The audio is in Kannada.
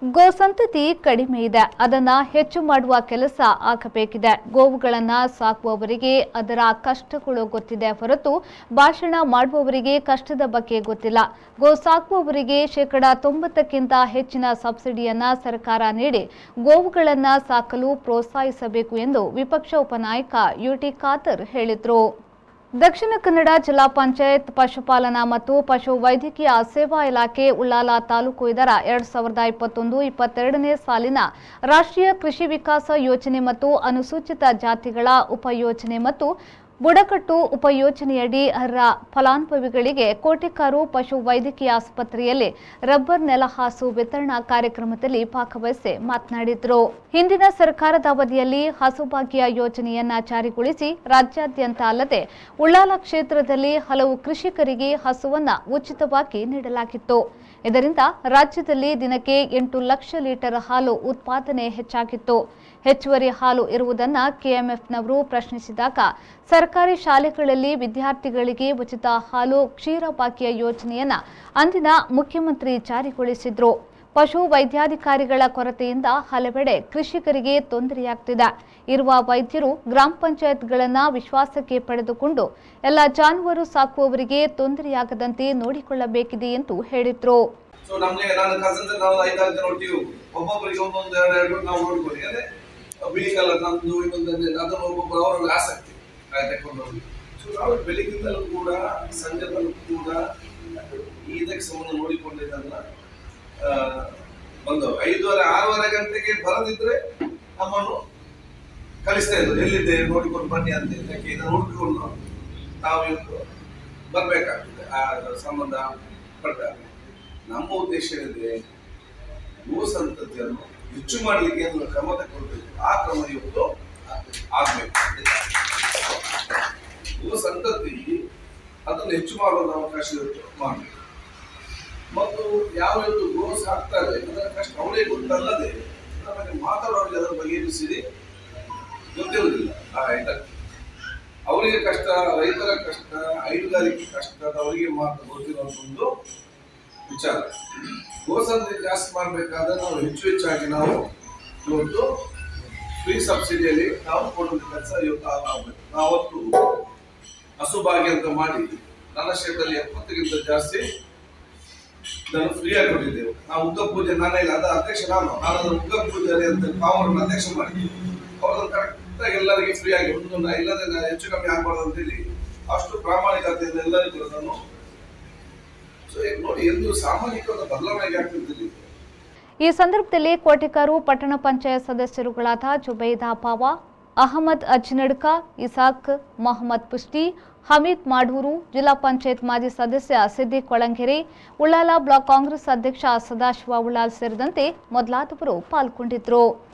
ಗೋ ಸಂತತಿ ಕಡಿಮೆ ಇದೆ ಅದನ್ನ ಹೆಚ್ಚು ಮಾಡುವ ಕೆಲಸ ಆಗಬೇಕಿದೆ ಗೋವುಗಳನ್ನ ಸಾಕುವವರಿಗೆ ಅದರ ಕಷ್ಟಗಳು ಗೊತ್ತಿದೆ ಹೊರತು ಭಾಷಣ ಮಾಡುವವರಿಗೆ ಕಷ್ಟದ ಬಗ್ಗೆ ಗೊತ್ತಿಲ್ಲ ಗೋ ಸಾಕುವವರಿಗೆ ಶೇಕಡ ತೊಂಬತ್ತಕ್ಕಿಂತ ಹೆಚ್ಚಿನ ಸಬ್ಸಿಡಿಯನ್ನ ಸರ್ಕಾರ ನೀಡಿ ಗೋವುಗಳನ್ನ ಸಾಕಲು ಪ್ರೋತ್ಸಾಹಿಸಬೇಕು ಎಂದು ವಿಪಕ್ಷ ಉಪನಾಯಕ ಯುಟಿ ಖಾದರ್ ಹೇಳಿದರು ದಕ್ಷಿಣ ಕನ್ನಡ ಜಿಲ್ಲಾ ಪಂಚಾಯತ್ ಪಶುಪಾಲನಾ ಮತ್ತು ಪಶು ವೈದ್ಯಕೀಯ ಸೇವಾ ಇಲಾಖೆ ಉಳ್ಳಾಲ ತಾಲೂಕು ಇದರ ಎರಡ್ ಸಾವಿರದ ಇಪ್ಪತ್ತೊಂದು ಇಪ್ಪತ್ತೆರಡನೇ ಸಾಲಿನ ರಾಷ್ಟ್ರೀಯ ಕೃಷಿ ವಿಕಾಸ ಯೋಜನೆ ಮತ್ತು ಅನುಸೂಚಿತ ಜಾತಿಗಳ ಉಪಯೋಜನೆ ಮತ್ತು ಬುಡಕಟ್ಟು ಉಪಯೋಜನೆಯಡಿ ಅರ್ಹ ಫಲಾನುಭವಿಗಳಿಗೆ ಕೋಟಿಕಾರು ಪಶು ವೈದ್ಯಕೀಯ ಆಸ್ಪತ್ರೆಯಲ್ಲಿ ರಬ್ಬರ್ ನೆಲಹಾಸು ವಿತರಣಾ ಕಾರ್ಯಕ್ರಮದಲ್ಲಿ ಭಾಗವಹಿಸಿ ಮಾತನಾಡಿದರು ಹಿಂದಿನ ಸರ್ಕಾರದ ಅವಧಿಯಲ್ಲಿ ಹಸುಭಾಗ್ಯ ಯೋಜನೆಯನ್ನ ಜಾರಿಗೊಳಿಸಿ ರಾಜ್ಯಾದ್ಯಂತ ಅಲ್ಲದೆ ಉಳ್ಳಾಲ ಕ್ಷೇತ್ರದಲ್ಲಿ ಹಲವು ಕೃಷಿಕರಿಗೆ ಹಸುವನ್ನ ಉಚಿತವಾಗಿ ನೀಡಲಾಗಿತ್ತು ಇದರಿಂದ ರಾಜ್ಯದಲ್ಲಿ ದಿನಕ್ಕೆ ಎಂಟು ಲಕ್ಷ ಲೀಟರ್ ಹಾಲು ಉತ್ಪಾದನೆ ಹೆಚ್ಚಾಗಿತ್ತು ಹೆಚ್ಚುವರಿ ಹಾಲು ಇರುವುದನ್ನ ಕೆಎಂಎಫ್ನವರು ಪ್ರಶ್ನಿಸಿದಾಗ ಸರ್ಕಾರಿ ಶಾಲೆಗಳಲ್ಲಿ ವಿದ್ಯಾರ್ಥಿಗಳಿಗೆ ಉಚಿತ ಹಾಲು ಕ್ಷೀರಭಾಗ್ಯ ಯೋಜನೆಯನ್ನ ಅಂದಿನ ಮುಖ್ಯಮಂತ್ರಿ ಜಾರಿಗೊಳಿಸಿದ್ರು ಪಶು ವೈದ್ಯಾಧಿಕಾರಿಗಳ ಕೊರತೆಯಿಂದ ಹಲವೆಡೆ ಕೃಷಿಕರಿಗೆ ತೊಂದರೆಯಾಗ್ತಿದೆ ಇರುವ ವೈದ್ಯರು ಗ್ರಾಮ ಪಂಚಾಯತ್ಗಳನ್ನ ವಿಶ್ವಾಸಕ್ಕೆ ಪಡೆದುಕೊಂಡು ಎಲ್ಲ ಜಾನುವಾರು ಸಾಕುವವರಿಗೆ ತೊಂದರೆಯಾಗದಂತೆ ನೋಡಿಕೊಳ್ಳಬೇಕಿದೆ ಎಂದು ಹೇಳಿದ್ರು ಸೊ ನಮ್ಗೆ ನಾನು ಕಸನ್ಸ್ ನಾವು ಐದಾರು ಜನ ಒಟ್ಟಿಗೆ ಹೋಗುದು ಒಬ್ಬೊಬ್ಬರಿಗೆ ಒಂದೊಂದು ಎರಡು ಎರಡು ನಾವು ನೋಡ್ಕೊಳ್ಳಿ ಅದೇ ಬಿಳಿ ಕಲರ್ ನಮ್ದು ಇನ್ನೊಂದು ಅದನ್ನು ಒಬ್ಬೊಬ್ಬರು ಅವರಲ್ಲಿ ಆಸಕ್ತಿ ಕಾಯಿ ತಕೊಂಡು ಹೋಗಿ ಸೊ ನಾವು ಬೆಳಿಗ್ಗಿಂದಲೂ ಕೂಡ ಸಂಜೆ ತನಕ ಕೂಡ ಇದಕ್ಕೆ ಸಂಬಂಧ ನೋಡಿಕೊಂಡಿದ್ದನ್ನ ಆ, ಒಂದು ಐದೂವರೆ ಆರೂವರೆ ಗಂಟೆಗೆ ಬರದಿದ್ರೆ ನಮ್ಮನ್ನು ಕಳಿಸ್ತಾ ಇದ್ರು ಎಲ್ಲಿದೆ ನೋಡಿಕೊಂಡು ಬನ್ನಿ ಅಂತ ಯಾಕೆ ಇದನ್ನು ಹುಡುಕಿಕೊಂಡು ನಾವು ಇವತ್ತು ಬರ್ಬೇಕಾಗ್ತದೆ ಆ ಸಂಬಂಧ ಪಟ್ಟಾಗ ನಮ್ಮ ಉದ್ದೇಶ ಏನಿದೆ ಭೂ ಸಂತತಿಯನ್ನು ಹೆಚ್ಚು ಮಾಡಲಿಕ್ಕೆ ಏನು ಕ್ರಮ ತಗೊಳ್ಬೇಕು ಆ ಕ್ರಮ ಇವತ್ತು ಆಗ್ಬೇಕು ಭೂ ಸಂತತಿ ಅದನ್ನು ಹೆಚ್ಚು ಮಾಡುವ ಅವಕಾಶ ಇವತ್ತು ಮಾಡಬೇಕು ಮತ್ತು ಯಾವ ಇವತ್ತು ಗೋ ಸಾಕ್ತಾರೆ ಅದರ ಕಷ್ಟ ಅವರಿಗೆ ಗೊತ್ತಲ್ಲದೆ ನಮಗೆ ಮಾತಾಡೋರಿಗೆ ಅದರ ಬಗೆಹರಿಸಿರಿ ಗೊತ್ತಿರುವುದಿಲ್ಲ ಆ ಇದಕ್ಕೆ ಅವರಿಗೆ ಕಷ್ಟ ರೈತರ ಕಷ್ಟ ಹೈನುಗಾರಿಕೆ ಕಷ್ಟದವರಿಗೆ ಮಾತ್ರ ಗೊತ್ತಿರುವಂತ ಒಂದು ವಿಚಾರ ಗೋಸಂತೆ ಜಾಸ್ತಿ ಮಾಡಬೇಕಾದ್ರೆ ನಾವು ಹೆಚ್ಚು ಹೆಚ್ಚಾಗಿ ನಾವು ಇವತ್ತು ಫ್ರೀ ಸಬ್ಸಿಡಿಯಲ್ಲಿ ನಾವು ಕೊಡುವ ಕೆಲಸ ಇವತ್ತು ಆಗಬೇಕು ನಾವತ್ತು ಹಸುಭಾಗ್ಯ ಅಂತ ಮಾಡಿ ನನ್ನ ಕ್ಷೇತ್ರದಲ್ಲಿ ಎಪ್ಪತ್ತಕ್ಕಿಂತ ಜಾಸ್ತಿ ನಾನು ಫ್ರೀ ಆಗಿ ಕೊಟ್ಟಿದ್ದೆವು ನಾವು ಉಗ್ಗ ಪೂಜೆ ನಾನು ಇಲ್ಲ ಅದ ಅಧ್ಯಕ್ಷ ನಾನು ನಾನು ಅದರ ಉಗ್ಗ ಪೂಜೆ ಅಂತ ಕಾವರನ್ನು ಅಧ್ಯಕ್ಷ ಮಾಡಿ ಅವ್ರದ್ದು ಕರೆಕ್ಟ್ ಆಗಿ ಎಲ್ಲರಿಗೆ ಫ್ರೀ ಆಗಿ ಒಂದು ನಾ ಇಲ್ಲದೆ ನಾನು ಹೆಚ್ಚು ಕಮ್ಮಿ ಆಗ್ಬಾರ್ದು ಅಂತೇಳಿ ಅಷ್ಟು ಪ್ರಾಮಾಣಿಕತೆಯಿಂದ ಎಲ್ಲರಿಗೂ ಕೂಡ ನಾನು ಸೊ ಈಗ ನೋಡಿ ಎಂದು ಸಾಮಾಜಿಕ ಬದಲಾವಣೆ ಆಗ್ತಿರ್ತಿಲ್ಲ ಈ ಸಂದರ್ಭದಲ್ಲಿ ಕೋಟಿಕಾರು ಪಟ್ಟಣ ಪಂಚಾಯತ್ ಸದಸ್ಯರುಗಳಾದ ಜುಬೈದಾ ಪಾವ ಅಹಮದ್ ಅಜ್ನಡ್ಕ ಇಸಾಕ್ ಮೊಹಮ್ಮದ್ ಪುಷ್ಟಿ ಹಮೀದ್ ಮಾಡೂರು ಜಿಲ್ಲಾ ಪಂಚಾಯತ್ ಮಾಜಿ ಸದಸ್ಯ ಸಿದ್ದಿಕ್ ಕೊಳಂಗೆರೆ ಉಳ್ಳಾಲ ಬ್ಲಾಕ್ ಕಾಂಗ್ರೆಸ್ ಅಧ್ಯಕ್ಷ ಸದಾಶಿವ ಉಳ್ಳಾಲ್ ಸೇರಿದಂತೆ ಮೊದಲಾದವರು ಪಾಲ್ಗೊಂಡಿದ್ದರು